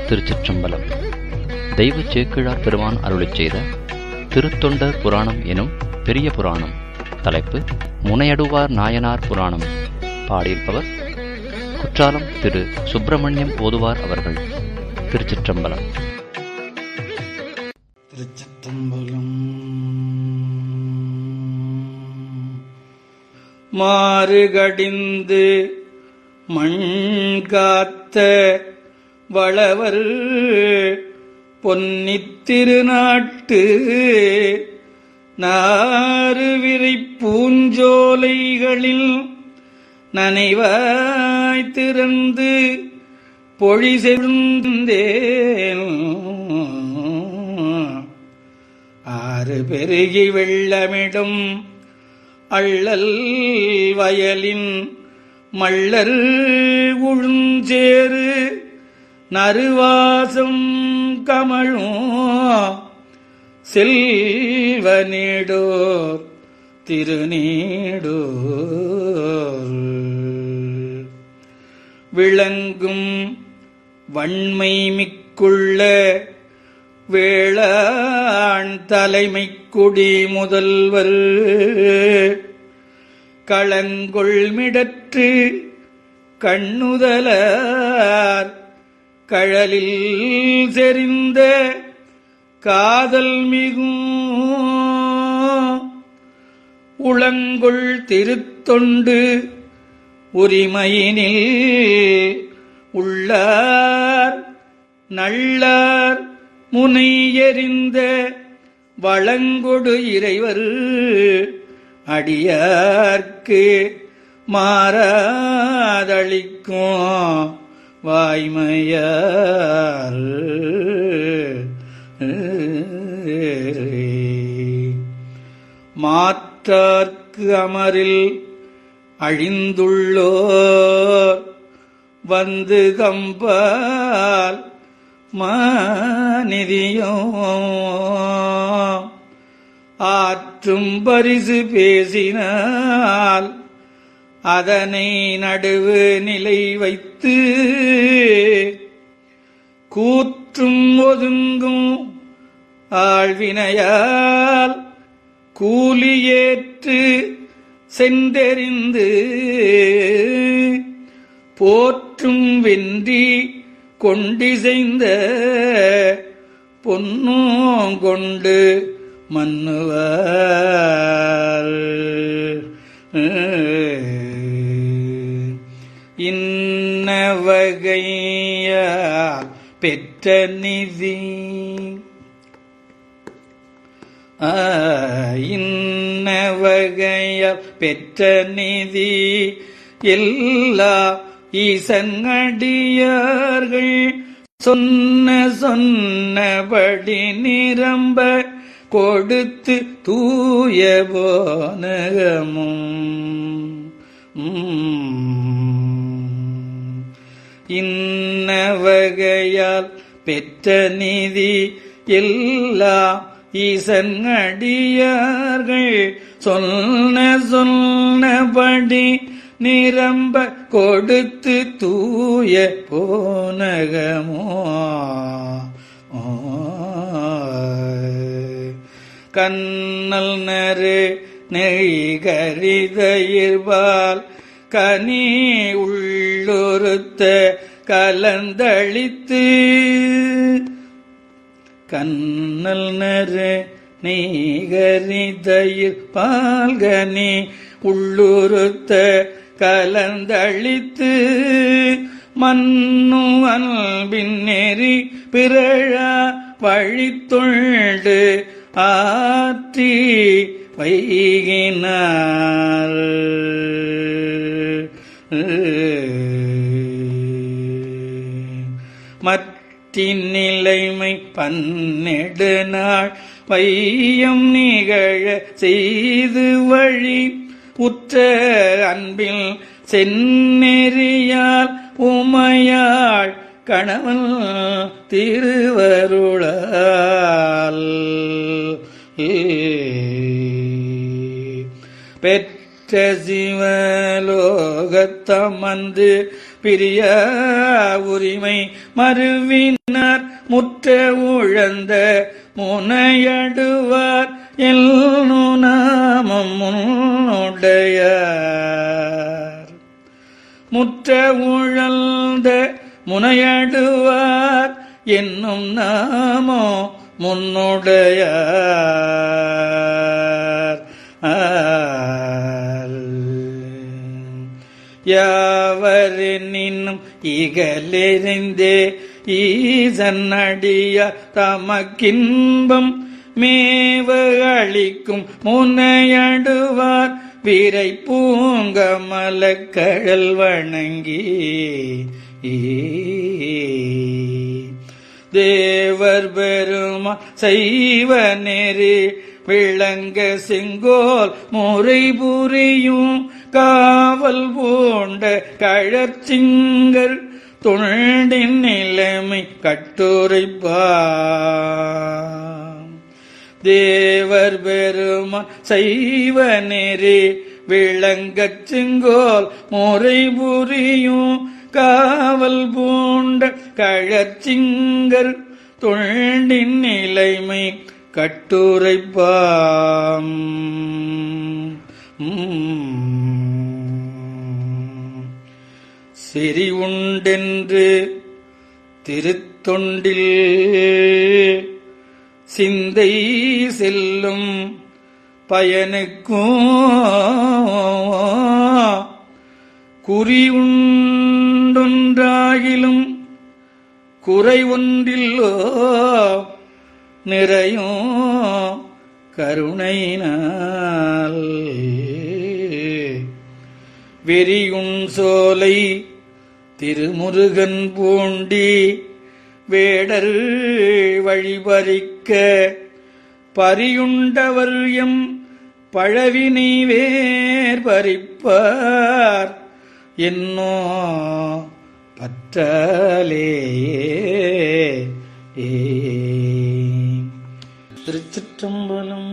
திருச்சிற்றம்பலம் தெய்வ சேக்கிழார் பெருமான் அருளிச் செய்த திருத்தொண்டர் புராணம் எனும் பெரிய புராணம் தலைப்பு முனையடுவார் நாயனார் புராணம் பாடியிருப்பவர் குற்றாலம் திரு சுப்பிரமணியம் ஓதுவார் அவர்கள் திருச்சிற்றம்பலம் திருச்சிற்றம்பலம் மாறுகடிந்து மண்காத்த வளவர் பொன்னித் திருநாட்டு நாறுவிரை பூஞ்சோலைகளில் நனைவாய் திறந்து பொழி செழுந்தேன் ஆறு பெருகி வெள்ளமிடும் அள்ளல் வயலின் மள்ளர் உழுஞ்சேறு நறுவாசம் கமழும் செல்வ நீடோர் திருநீடோர் விளங்கும் வன்மை மிக்குள்ள வேளாண் தலைமை குடி முதல்வர் களங்கொள்மிடற்று கண்ணுதலார் கழலில் செறிந்த காதல் மிகும் உளங்கொள் திருத்தொண்டு உரிமையினில் உள்ளார் நல்லார் முனை எறிந்த வளங்கொடு இறைவர் அடியார்க்கு மாறாதளிக்கும் வாய்மையார் மாற்றார்க்கு அமரில் அழிந்துள்ளோர் வந்து கம்பால் மாநிதியோ ஆற்றும் பரிசு பேசினால் அதனை நடுவு நிலை வைத்து கூற்றும் ஒதுங்கும் ஆழ்வினையால் கூலியேற்று சென்றெறிந்து போற்றும் வென்றி கொண்டிசைந்த பொன்னும் கொண்டு மன்னுவார் இன்ன வகையா பெற்ற நிதி ஆ, இன்ன வகையால் பெற்ற நிதி எல்லா ஈசங்கடியார்கள் சொன்ன சொன்னபடி நிரம்ப கொடுத்து தூய போனகமும் உம். இன்ன வகையால் பெற்ற நிதி எல்லாம் ஈசன் அடியார்கள் சொன்ன சொன்னபடி நிரம்ப கொடுத்து தூய போனகமோ கண்ணல் நறு நெய்கரிதயிர்பால் கனி உள்ளொருத்த கலந்தளித்து கண்ணல் நறு நெய்கரிதயிர் பால்கனி உள்ளுறுத்த கலந்தளித்து மன்னு அன்பின் நெறி பிறழா வழித்தொண்டு ஆற்றி வைகினார் மற்றின் நிலைமை பன்னெடு நாள் வையம் நிகழ செய்து வழி உற்ற அன்பில் செந்நெறியால் உமையாள் கணவன் திருவருளால் பெற்ற சிவலோகத்தமந்து பிரிய உரிமை மறுவினார் முற்ற உழந்த முனையடுவார் எல்லு நாமம் முன்னுடையார் முற்ற உழந்த முனையடுவார் என்னும் நாமோ முன்னுடையார் ஆல். யாவரெனினும் இகலெறிந்தே ஈசன் அடிய தமக்கின்பம் மேவ அளிக்கும் முனையடுவார் விரை பூங்கமலக்கழல் வணங்கி தேவர் பெருமா செய்வ நெறி விளங்க செங்கோல் முறை புரியும் காவல் பூண்ட கழற்சிங்கர் தொண்டின் நிலைமை கட்டுரைப்பாம் தேவர் பெருமா செய்வ நெறி விளங்கச் செங்கோல் முறை புரியும் காவல் பூண்ட கழற்சிங்கர் தொண்டின் நிலைமை கட்டுரைப்பாம் செறி உண்டென்று திருத்தொண்டில் சிந்தை செல்லும் பயனுக்கும் குறி உண்டொன்றாகிலும் குறை ஒன்றில்லோ நிறையும் கருணையினால் வெறியுண் சோலை திருமுருகன் பூண்டி வேடர் வழிபறிக்க பரியுண்டவர் எம் பழவினை வேர் பறிப்பார் என்னோ பற்றலே ஏ திருச்சிற்றம்பலம்